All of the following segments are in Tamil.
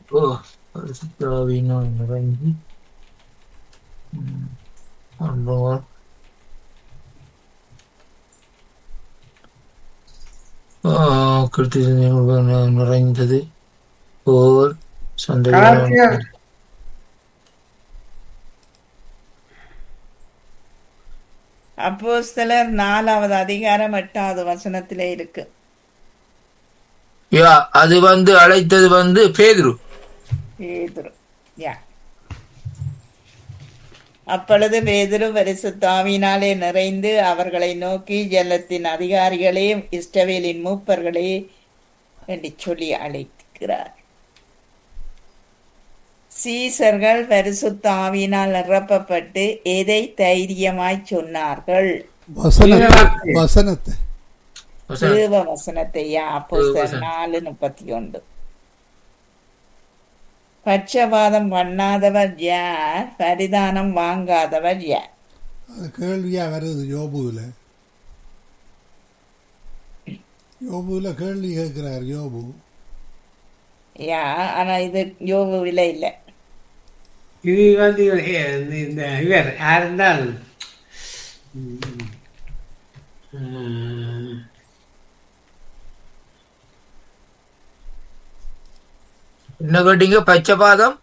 ஓ பரிசுத்தாவினால் நிறைந்து ம், ஆண்டவர் ஆ, கிறிஸ்து நிறைந்தது போர் சண்டை கலாத்தியர் அப்போஸ்தலர் நாலாவது அதிகாரம் எட்டாவது வசனத்திலே இருக்கு யா அது வந்து அழைத்தது வந்து பேதுரு பேதுரு யா அப்பொழுது பேதுரு பரிசுத்தாவினாலே நிறைந்து அவர்களை நோக்கி ஜலத்தின் அதிகாரிகளே இஸ்ரவேலின் மூப்பர்களே என்று சொல்லி அழைக்கிறார் சீசர்கள் பரிசுத்தாவினால் நிரப்பப்பட்டு எதை தைரியமாய் சொன்னார்கள் வசனத்தை வசனத்தை வசனம். தேவ வசனத்தையா அப்போஸ்தலர் வசனம். நாலு முப்பத்தி ஒன்று பட்சபாதம் பண்ணாதவர் யார் பரிதானம் வாங்காதவர் யார் அது கேள்வியா வருது யோபுவில் யோபுவில் கேள்வி கேட்கிறார் யோபு யா ஆனா இது யோகுவில இல்ல இது வந்து இவர், ஏ, இந்த- இந்த இவர் யார் இருந்தால் ம், ம். என்ன கேட்டீங்க பச்சைபாதம்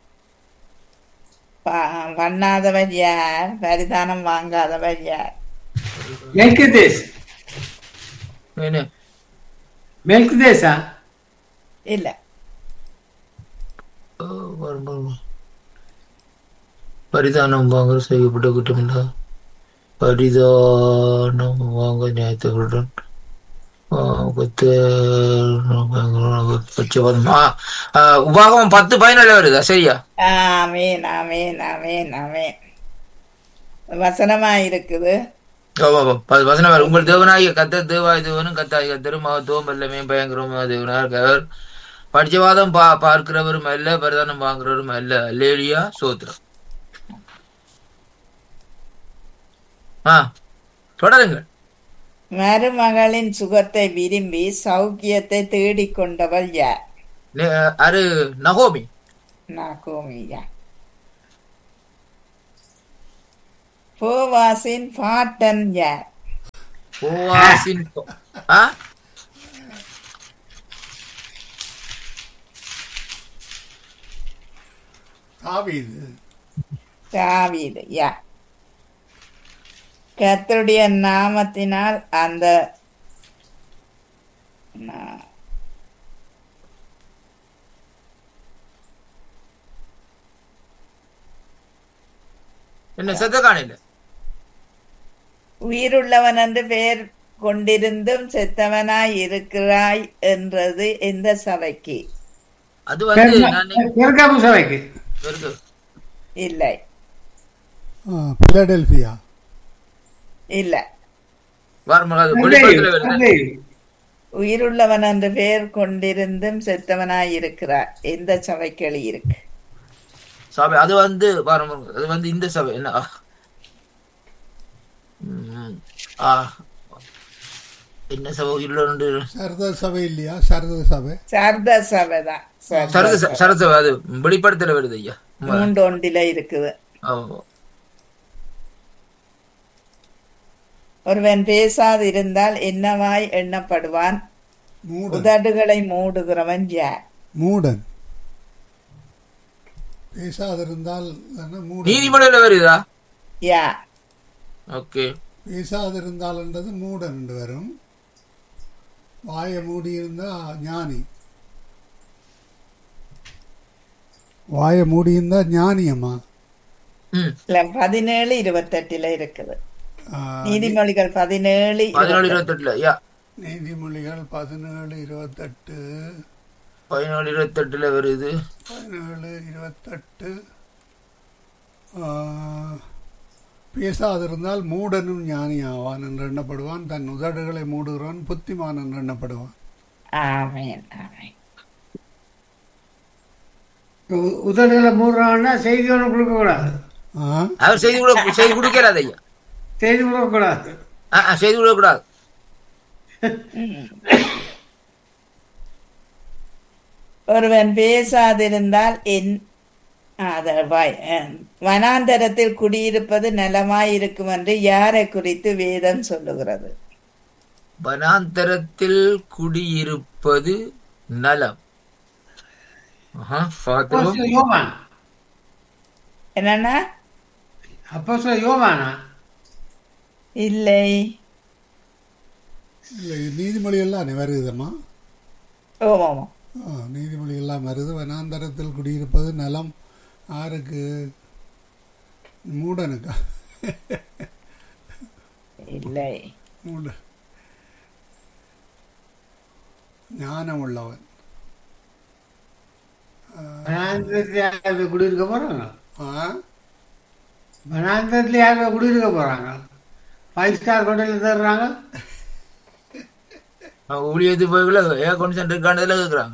ப- பண்ணாதவர் யார் பரிதானம் வாங்காதவர் யார் மெல்கிதேஸ் என்ன மெல்கிதேஸா இல்ல ஓ, வரும், வரும். பரிதானம் வாங்க செய்யப்பட்ட குற்றமில்ல பரிதானம் வாங்க நியாயத்தவருடன் பச்சைபாதம் ஆ, ஆ, உபாகமம் பத்து பதினேழு வருதா சரியா ஆமேன் ஆமேன் ஆமேன் ஆமேன் வசனமா இருக்குது ஆமா, ஆமா. ப- வசனம் வேறு. உங்கள் தேவனாகிய கத்தர் தேவாய தேவனும் கத்தாய் கத்தரும் மகத்துவம் வல்லமே பயங்கரமா தேவனாக இருக்கவர் பட்சவாதம் பா பார்க்கிறவரும் அல்ல பரிதானம் வாங்குறவரும் அல்ல அல்லேலியா சோத்திரம் ஆ தொடருங்கள் மருமகளின் சுகத்தை விரும்பி சௌக்கியத்தை தேடிக் கொண்டவள் யார் நெ- அரு நகோமி நாகோமியா போவாசின் பாட்டன் யார் போவாசின் போ- ஆ தாவீது தாவீது யா கர்த்தருடைய நாமத்தினால் அந்த நா- என்ன செத்த காணையில உயிருள்ளவன் என்று பெயர் கொண்டிருந்தும் செத்தவனாய் இருக்கிறாய் என்றது எந்த சபைக்கு அது வந்து நான் பெருக்காப்பு சபைக்கு இருக்கு. இல்லை ஆ, பிலடெல்பியா இல்லை வாருங்கள், அது வெளிப்படத்துல வருது தந்தையும். உயிருள்ளவன் என்று பெயர் கொண்டிருந்தும் செத்தவனாய் இருக்கிறார் எந்த சபைக்கு எழுதியிருக்கு சபை அது வந்து பாருங்க அது வந்து இந்த சபை என்ன ஆ. ம், ஆ என்ன சபை இல்லொன்று சரத சபை இல்லையா சரத சபை சர்த சபை தான் சரத ச- சரத சபை அது வெளிப்படத்துல வருது ஐயா மூன்று ஒன்றில இருக்குது ஆமா. ஒருவன் பேசாதிருந்தால் என்னவாய் எண்ணப்படுவான் மூடன் உதடுகளை மூடுகிறவன் யார் மூடன் பேசாதிருந்தால் என்ன மூடன் நீதிமொழியில வருதா யா ஓகே பேசாதிருந்தால் என்றது மூடன் என்று வரும் வாயை மூடியிருந்தா ஞானி வாயை மூடியிருந்தா ஞானி அம்மா ம் இல்ல பதினேழு இருபத்தெட்டுல இருக்குது ஆ, நீதிமொழிகள் பதினேழு பதினாலு இருபத்தெட்டுல யா நீதிமொழிகள் பதினேழு இருபத்தெட்டு பதினாலு இருபத்தெட்டுல வருது பதினேழு இருபத்தெட்டு ஆ, பேசாதிருந்தால் மூடனும் ஞானி ஆவான் என்று எண்ணப்படுவான் தன் உதடுகளை மூடுகிறவன் புத்திமான் என்று எண்ணப்படுவான் ஆமேன் ஆமேன் உ- உதடுகளை மூடுறான்னா செய்தி ஒன்று கொடுக்கக்கூடாது ஆ? அவர் செய்தி கூட செய்தி கொடுக்கிறாது ஐயா செய்தி கொடுக்கக்கூடாது ஆ, ஆ, செய்தி கொடுக்கக்கூடாது ஒருவன் பேசாதிருந்தால் என் ஆ, அது வாய். அஹ், வனாந்தரத்தில் குடியிருப்பது நலமாயிருக்கும் என்று யாரை குறித்து வேதம் சொல்லுகிறது வனாந்தரத்தில் குடியிருப்பது நலம் ஆஹா, பார்த்துருவோம். அப்போஸ்தலர் யோவான் என்னன்னா அப்போஸ்தலர் யோவானா இல்லை இல்லை நீதிமொழி எல்லாம் வருதும்மா ஓமாமா ஆ, நீதிமொழி எல்லாம் வருது வனாந்தரத்தில் குடியிருப்பது நலம் ஆருக்கு மூடனுக்கா இல்லை மூட ஞானம் உள்ளவன் வனாந்தரத்தில் யாரு குடியிருக்க போறாங்க ஆ வனாந்தரத்தில் யாரு குடியிருக்க போறாங்க ஃபைவ் ஸ்டார் ஹோட்டலில் தர்றாங்க அவங்க ஊழியத்து போய்க்குள்ள ஏர் கண்டிஷன் இருக்கானதுல இருக்கிறாங்க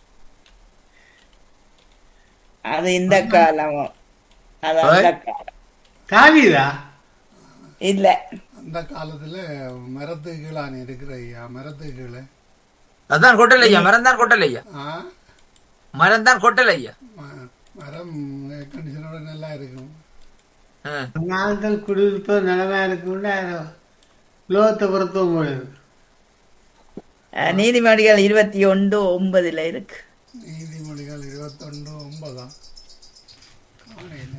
அது இந்த காலம் அது அந்த காலம் தாவிதா இல்ல அந்த காலத்தில் மரத்துக்கு கீழான இருக்கிற ஐயா மரத்துக்கு கீழே அதான் கொட்டல் ஐயா மரம் தான் கொட்டல் ஐயா ஆ மரம் தான் கொட்டல் ஐயா ம- மரம் கண்டிஷனோட நல்லா இருக்கும் ஆ. வனாந்தரத்தில் குடியிருப்பது நிலமா இருக்கும்னா லோகத்தை பொறுத்தவங்க போல இருக்கு அஹ், நீதிமொழிகள் இருபத்தி ஒன்று ஒன்பதுல இருக்கு நீதிமொழிகள் இருபத்தொன்று ஒன்பதாம் காலையில்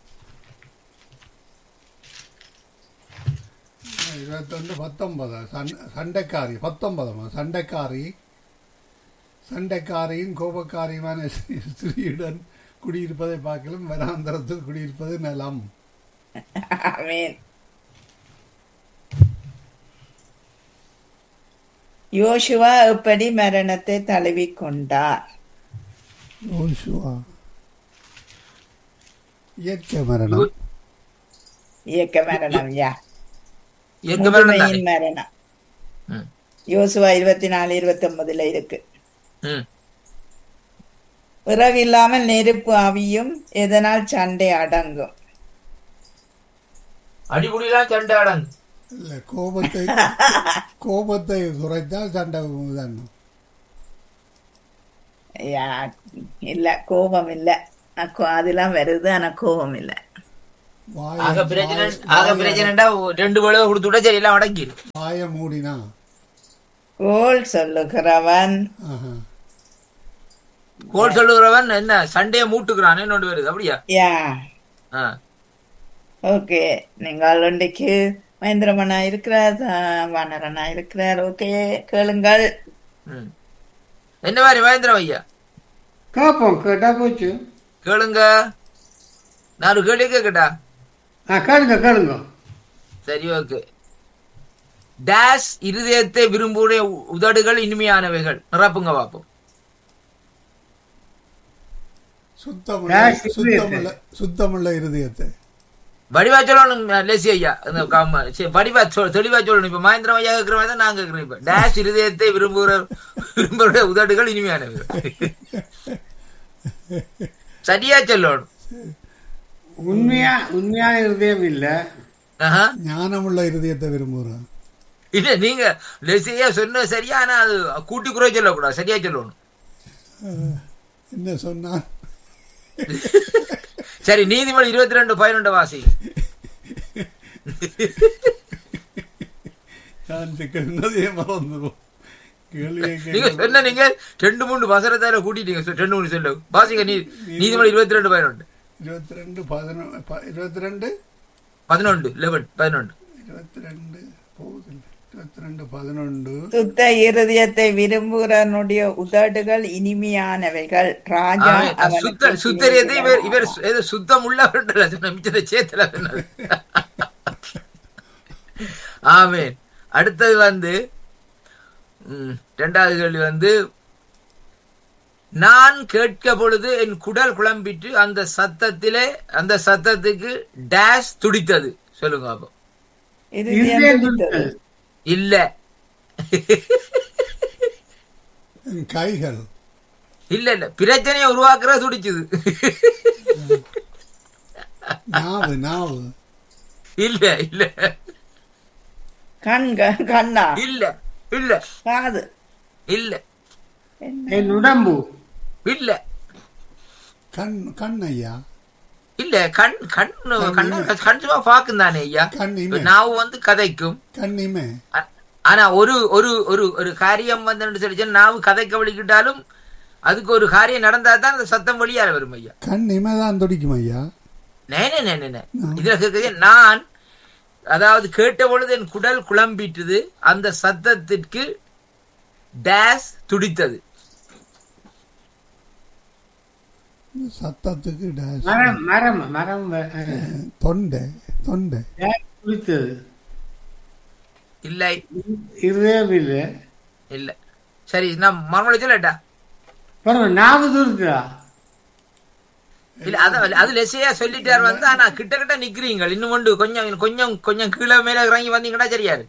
இருபத்தொன்று பத்தொன்பதா சண் சண்டைக்காரி பத்தொன்பதாமா சண்டைக்காரி சண்டைக்காரியும் கோபக்காரியுமான ஸ்ரீ- ஸ்ரீயுடன் குடியிருப்பதை பார்க்கலும் வராந்தரத்தில் குடியிருப்பது நலம் ஆமென் யோசுவா எப்படி மரணத்தை தழுவிக் கொண்டார் யோசுவா இயற்கை மரணம் இயக்க மரணம் யா இயற்கை மரணம் தானே முதுமையின் மரணம் ம். யோசுவா இருபத்தி நாலு இருபத்தி ஒன்பதுல இருக்கு ம். விறகு இல்லாமல் நெருப்பு ஆவியும் எதனால் சண்டை அடங்கும் அடிபுடிலாம் சண்டை அடங்கு இல்லை கோபத்தை கோபத்தை குறைத்தால் சண்டை தான் யா, இல்ல கோபம் இல்ல அ, கோ- அதெல்லாம் வருது ஆனா கோபம் இல்ல ஆக பிரச்சனை ஆக பிரச்சனைடா ரெண்டு வேளை கொடுத்து விட சரி எல்லாம் அடங்கிடு வாய மூடினா கோல் சொல்லுகிறவன் ஆஹா. கோல் சொல்லுகிறவன் என்ன சண்டையை மூட்டுக்கிறான் என்னொன்று வருது அப்படியா யா ஆ. ஓகே நீங்கள் ஒன்றைக்கு மகேந்திரமனா இருக்கிறார் ஆ, வானரனா இருக்கிறார் ஓகே கேளுங்கள் ம். என்ன மாதிரி மகேந்திரம் ஐயா கேட்போம் கேட்டா போச்சு கேளுங்க நான் ஒரு கேள்வி கேட்கட்டா ஆ கேளுங்க கேளுங்க சரி ஓகே டேஷ் இருதயத்தை விரும்புடைய உ- உதடுகள் இனிமையானவைகள் நிரப்புங்க பாப்போம் சுத்தமுள்ள Dash சுத்தமுள்ள சுத்தமுள்ள இருதயத்தை வடிவா சொல்லணும் லேசி ஐயா அந்த காம- சரி, வடிவா சொல் தெளிவா சொல்லணும் இப்ப மகேந்திரம் ஐயா கேட்கிற மாதிரி தான் நான் கேட்கிறேன் இப்ப டேஷ் இருதயத்தை விரும்புகிற விரும்புகிற உதடுகள் இனிமையானவைகள் சரியா சொல்லணும் உண்மையா உண்மையான இருதயம் இல்ல ஆஹா. ஞானமுள்ள இருதயத்தை விரும்புகிறான் இல்ல நீங்க லேசியா சொன்ன சரியா ஆனா அது கூட்டி குறை சொல்லக்கூடாது சரியா சொல்லணும் என்ன சொன்னான் சரி நீதிமொழி இருபத்தி ரெண்டு பதினொன்று வாசி நான் சொன்னதே மறந்துடும் கேள்வியை நீங்க கேட்க சொன்ன நீங்க ரெண்டு மூணு வசனத்தால கூட்டிட்டீங்க சொ- ரெண்டு மூணு சொல்லு வாசிங்க நீ நீதிமொழி இருபத்தி ரெண்டு பதினொன்று இருபத்தி ரெண்டு பதினொன்று இருபத்தி ரெண்டு பதினொன்று லெவன் பதினொன்று இருபத்தி ரெண்டு போகுதில்லை இருபத்தி ரெண்டு பதினொன்று சுத்த இருதயத்தை விரும்புகிறனுடைய உதடுகள் இனிமையானவைகள் ராஜா அவன் அவனுக்கு சுத்த சுத்தரியத்தை இவர் இவர் சு- ஏதோ சுத்தம் உள்ளவர்கள் சொன்ன மிச்சத்தை சேத்துல சொன்னார். ஆமென் அடுத்தது வந்து ம், இரண்டாவது கேள்வி வந்து நான் கேட்க பொழுது என் குடல் குழம்பிட்டு அந்த சத்தத்திலே அந்த சத்தத்துக்கு டேஷ் துடித்தது சொல்லுங்க அப்போ இருதயம் இருதயம் துடித்தது. துடித்தது. இல்ல என் கைகள் இல்ல இல்ல பிரச்சனையை உருவாக்குற துடிச்சுது நாவு நாவு இல்ல இல்ல கண் க- கண்ணா இல்ல இல்ல காது இல்ல என்ன? என் உடம்பு இல்ல கண் கண் ஐயா இல்ல கண் கண் கண் கண்ண கண்டிப்பா பாக்கும் தானே ஐயா கண் இப்ப இமை நாவு வந்து கதைக்கும் கண் இமை ஆ- ஆனா ஒரு ஒரு ஒரு ஒரு காரியம் வந்து சொல்லி நாவு கதைக்க வலிக்கிட்டாலும் அதுக்கு ஒரு காரியம் நடந்தா தான் அந்த சத்தம் வெளியால வரும் ஐயா கண் இமை தான் துடிக்கும் ஐயா நே நே, நே, நே, நே. இதுல கேக்குது நான் அதாவது கேட்ட பொழுது என் குடல் குழம்பிட்டது அந்த சத்தத்திற்கு டேஸ் துடித்தது சத்தத்துக்கு டேஷ் மரம் மரம் மரம் அஹ், தொண்டை தொண்டை யார் குளித்தது இல்லை இருதயம் இல்லை இல்ல சரி நான் மறுமொழி சொல்லட்டா பரவாயில்ல நாவு துருத்துதா இல்ல அதான் அது லெசையா சொல்லிட்டார் வந்து ஆனா கிட்ட கிட்ட நிக்கிறீங்க இன்னும் கொண்டு கொஞ்சம் கொஞ்சம் கொஞ்சம் கீழே மேல இறங்கி வந்தீங்கன்னா சரியாரு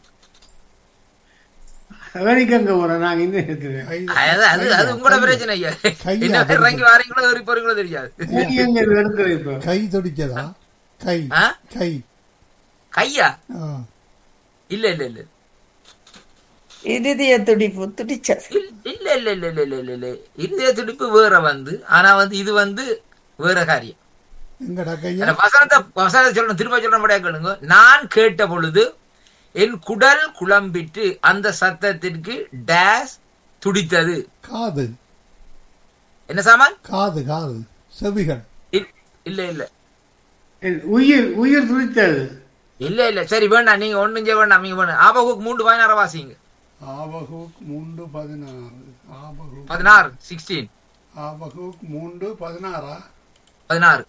வேலைக்கு அங்க போறோம் நாங்க இந்த இடத்துல கை- அது அது அது உங்களோட பிரச்சனை ஐயா கையா என்ன அது இறங்கி வாரீங்களோ ஏறி போறீங்களோ தெரியாது வேலைக்கு அங்க இடத்துல இப்போ கை துடிச்சதா கை ஆ? கை கையா ஆ. இல்ல இல்ல இல்ல இருதய துடிப்பு துடிச்சது இல்ல இல்ல இல்ல இல்ல இல்ல இல்ல இல்ல இருதய துடிப்பு வேற வந்து ஆனா வந்து இது வந்து வேற காரியம் எங்கடா கையா அந்த வசனத்தை வசனத்தை சொல்லணும் திரும்ப சொல்ல முடியாது கேளுங்க நான் கேட்ட பொழுது என் குடல் குழம்பிட்டு அந்த சத்தத்திற்கு டேஸ் துடித்தது காது என்ன சாமான் காது காது செவிகள் இல்- இல்ல இல்ல என் உயிர் உயிர் துடித்தது இல்ல இல்ல சரி வேண்டாம் நீங்க ஒண்ணும் செய்ய வேண்டாம் நீங்க வேண்டாம் ஆபகுக்கு மூன்று பதினாறு வாசிங்க ஆபகுக் மூன்று பதினாறு ஆபகுக் பதினாறு சிக்ஸ்டீன் ஆபகுக் மூன்று பதினாறா பதினாறு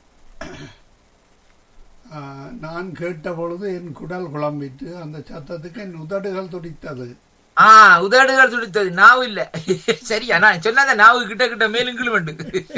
ஆ, நான் கேட்ட பொழுது என் குடல் குழம்பிட்டு அந்த சத்தத்துக்கு என் உதடுகள் துடித்தது ஆ உதடுகள் துடித்தது நாவு இல்ல சரியா நான் சொன்னாத நாவு கிட்ட கிட்ட மேலும் கிளுமண்டு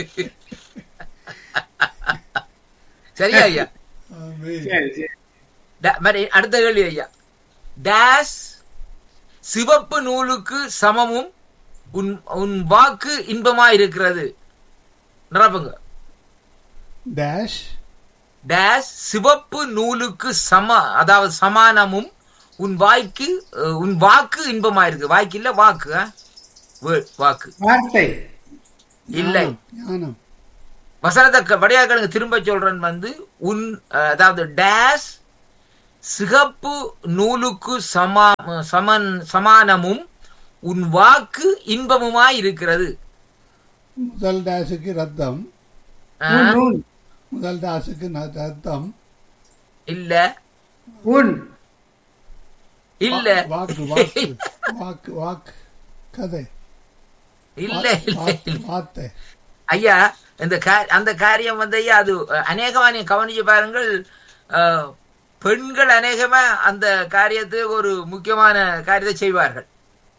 சரியா ஐயா ஆமென். சரி சரி டா- மறு அடுத்த கேள்வி ஐயா டேஸ் சிவப்பு நூலுக்கு சமமும் உன் உன் வாக்கு இன்பமா இருக்கிறது நிரப்புங்க டேஷ் டேஸ் சிவப்பு நூலுக்கு சம அதாவது சமானமும் உன் வாய்க்கு அஹ், உன் வாக்கு இன்பமா இருக்கு வாய்க்கு இல்ல வாக்கு ஆ? Word, வாக்கு வார்த்தை இல்லை ஞானம் வசனத்தை க- வடையா கேளுங்க திரும்ப சொல்றேன் வந்து உன் அஹ், அதாவது டேஸ் சிகப்பு நூலுக்கு சமா சமன் சமானமும் உன் வாக்கு இன்பமுமாய் இருக்கிறது முதல் டேஷுக்கு ரத்தம் ஆ? உன் உன் முதல் டேஷுக்கு ந- ரத்தம் இல்ல உன் இல்ல வாக்கு வாக்கு வாக்கு வாக்கு கதை இல்ல இல்ல வார்த்தை, இல்ல. வார்த்தை ஐயா இந்த கா- அந்த காரியம் வந்து ஐயா அது அஹ், அநேகமா நீங்க கவனிச்சு பாருங்கள் அஹ், பெண்கள் அநேகமா அந்த காரியத்தை ஒரு முக்கியமான காரியத்தை செய்வார்கள்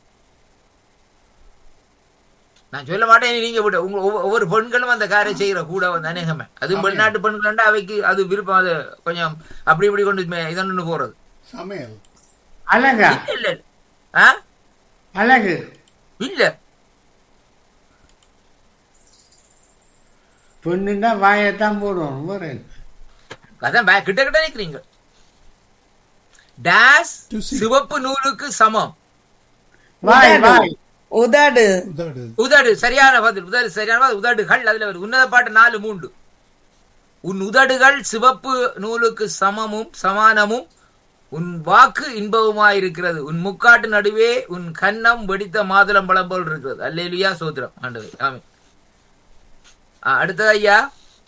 நான் சொல்ல மாட்டேன் நீங்க விட உங்க ஒவ்வொரு- ஒவ்வொரு பெண்களும் அந்த காரியம் செய்யற கூட வந்து அநேகமே அதுவும் வெளிநாட்டு பெண்கள் அவைக்கு அது விருப்பம் அது கொஞ்சம் அப்படி இப்படி கொண்டு மே- இதொன்னு போறது சமையல் அழகா இல்ல இல்ல இல்ல. ஆ அழகு இல்ல பொண்ணுன்னா வாயத்தான் போடுவோம் வேற என்ன? அதான் பே- கிட்ட கிட்ட நிக்கிறீங்க டேஸ் To see. சிவப்பு நூலுக்கு சமம் வாய் உதடு. வாய் உதடு உதடு உதடு சரியான பதில் உதடு சரியான பதில் உதடுகள் அதுல வருது உன்னத பாட்டு நாலு மூன்று உன் உதடுகள் சிவப்பு நூலுக்கு சமமும் சமானமும் உன் வாக்கு இன்பவுமாயிருக்கிறது உன் முக்காட்டு நடுவே உன் கன்னம் வெடித்த மாதுளம் பழம் போல் இருக்கிறது அல்லேலுயா சோத்திரம் ஆண்டவர் ஆமென் ஆ, அடுத்தது ஐயா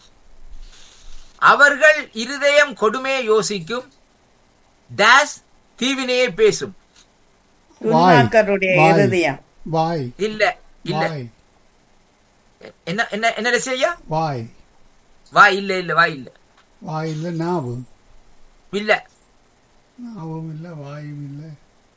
அவர்கள் இருதயம் கொடுமையை யோசிக்கும் டேஸ் தீவினையை பேசும் துன்மார்க்கருடைய வாய். இருதயம் வாய் இல்ல இல்ல வாய் என்ன என்ன என்ன ரசி ஐயா வாய் வா இல்ல இல்ல வா இல்ல வாய் இல்லை நாவு இல்ல நாவும் இல்லை வாயும் இல்லை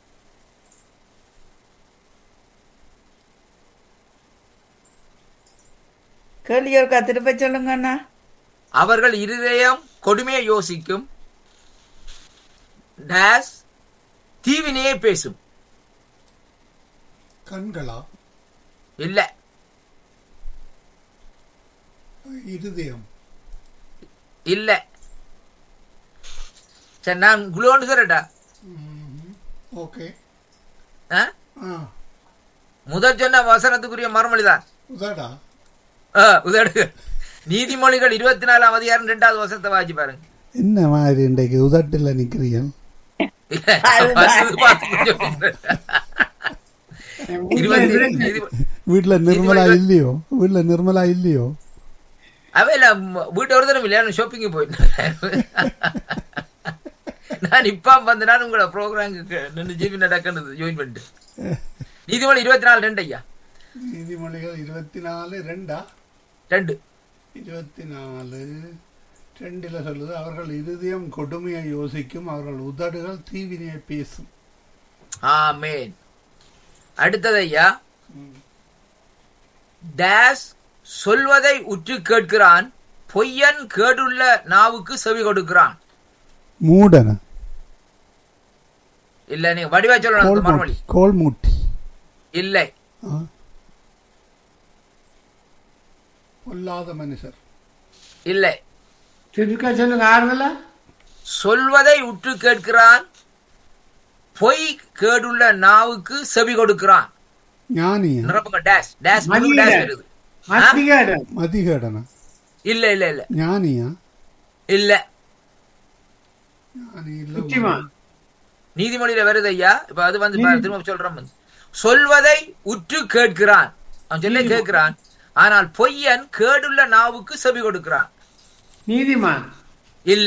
கேள்வி ஒருக்கா திருப்ப சொல்லுங்க அண்ணா அவர்கள் இருதயம் கொடுமையை யோசிக்கும் டேஸ் தீவினையே பேசும் கண்களா இல்ல இருதயம் இல்ல சரி நான் குளோன்னு சொல்லட்டா ஓகே ஆ? ஆ முதல் சொன்ன வசனத்துக்குரிய மறுமொழிதான் உதடா ஆ, உதடுகள் நீதிமொழிகள் இருபத்தி நாலாம் அதிகாரம் ரெண்டாவது வருஷத்தை வாசி பாருங்க என்ன மாதிரி இன்றைக்கு உதட்டில் நிக்கிறீங்க இல்ல, வசனத்தை பார்த்து சொல்றேன். இருபத்தி நீதி- வீட்டுல நிர்மலா இல்லையோ வீட்டுல நிர்மலா இல்லையோ அவையில வீட்டு ஒரு தடவை இல்லையா ஷாப்பிங் போயிட்டேன் நான் இப்ப வந்து நான் உங்களோட ப்ரோக்ராமுக்கு நின்று ஜிபி நடக்கிறது ஜாயின் பண்ணிட்டு நீதிமொழி இருபத்தி நாலு ரெண்டு ஐயா நீதிமொழிகள் இருபத்தி நாலு ரெண்டா ரெண்டு இருபத்தி நாலு ரெண்டுல சொல்லுது அவர்கள் இருதயம் கொடுமையை யோசிக்கும் அவர்கள் உதடுகள் தீவினையை பேசும் ஆமேன் அடுத்தது ஐயா டேஸ் சொல்வதை உற்று கேட்கிறான் பொய்யன் கேடுள்ள நாவுக்கு செவி கொடுக்கிறான் மூடன இல்ல நீங்க வடிவா சொல்லணும் கோல் அந்த மறுமொழி மூட்டி கோல் மூட்டி இல்லை ஆ. பொல்லாத மனுஷர் இல்லை திருக்கா சொல்லுங்க ஆறுதல சொல்வதை உற்று கேட்கிறான் பொய் கேடுள்ள நாவுக்கு செவி கொடுக்கிறான் ஞானியா நிரப்புங்க டேஷ் டேஷ் முழு மதியில. டேஷ் வருது மத்திகாடு மதிகேடனா இல்ல இல்ல இல்ல ஞானியா இல்ல ஞானி இல்ல முக்கியமா நீதிமொழியில வருது ஐயா இப்ப அது வந்து இப்ப திரும்ப சொல்றேன் வந்து. சொல்வதை உற்று கேட்கிறான் அவன் சொல்ல கேட்கிறான் ஆனால் பொய்யன் கேடுள்ள நாவுக்கு செவி கொடுக்கிறான் நீதிமான் இல்ல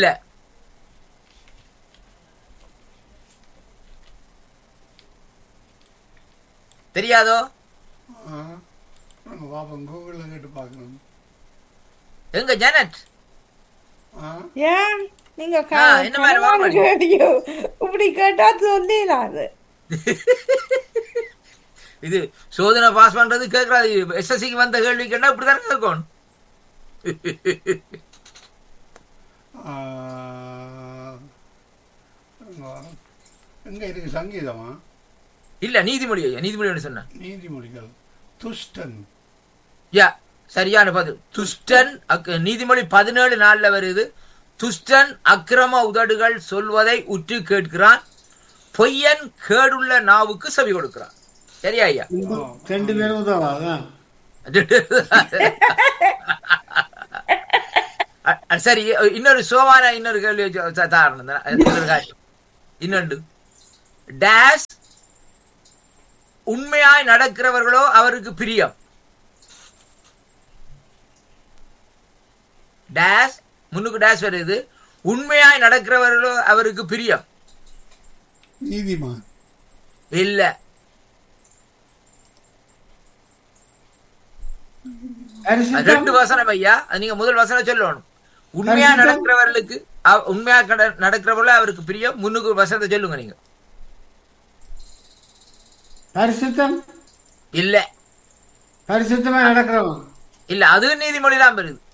தெரியாதோ ஆ. நாங்க பாப்போம் கூகுள்ல கேட்டு பார்க்கணும் எங்க ஜனட் ஆ. ஏன் நீங்க ஆ, என்ன மாதிரி மறுமொழி? கேடியோ இப்படி கேட்டா சொல்லிடாது இது சோதனை பாஸ் பண்றது கேட்கறாது எஸ்எஸ்சிக்கு வந்த கேள்வி கேட்டா இப்படிதான் கேட்கணும் ஆ. எங்க இருக்கு சங்கீதமா இல்ல நீதிமொழி ஐயா நீதிமொழி சொன்னேன் நீதிமொழிகள் துஷ்டன் யா சரியான பதில் துஷ்டன் அக்- நீதிமொழி பதினேழு நாள்ல வருது துஷ்டன் அக்கிரம உதடுகள் சொல்வதை உற்று கேட்கிறான் பொய்யன் கேடுள்ள நாவுக்கு செவி கொடுக்கிறான் சரியா ஐயா ரெண்டு பேரும் உதவாதான் அ- அ- சரி இன்னொரு சோவான இன்னொரு கேள்வி வச்சு- த- தாரணம் தான். இன்னொரு காரியம். இன்னொன்று டேஷ் உண்மையாய் நடக்கிறவர்களோ அவருக்கு பிரியம் டேஷ் முன்னுக்கு டேஷ் வருது உண்மையாய் நடக்கிறவர்களோ அவருக்கு பிரியம் நீதிமான் இல்ல அது ரெண்டு பரிசுத்தம் வசனம் ஐயா அது நீங்க முதல் வசனம் சொல்லணும் உண்மையா பரிசுத்தம். நடக்கிறவர்களுக்கு அவ- உண்மையா கட- நடக்கிறவர்கள அவருக்கு பிரியம் முன்னுக்கு ஒரு வசனத்தை சொல்லுங்க நீங்க பரிசுத்தம் இல்ல பரிசுத்தமா நடக்கிறவன் இல்ல அது நீதிமொழி தான் வருது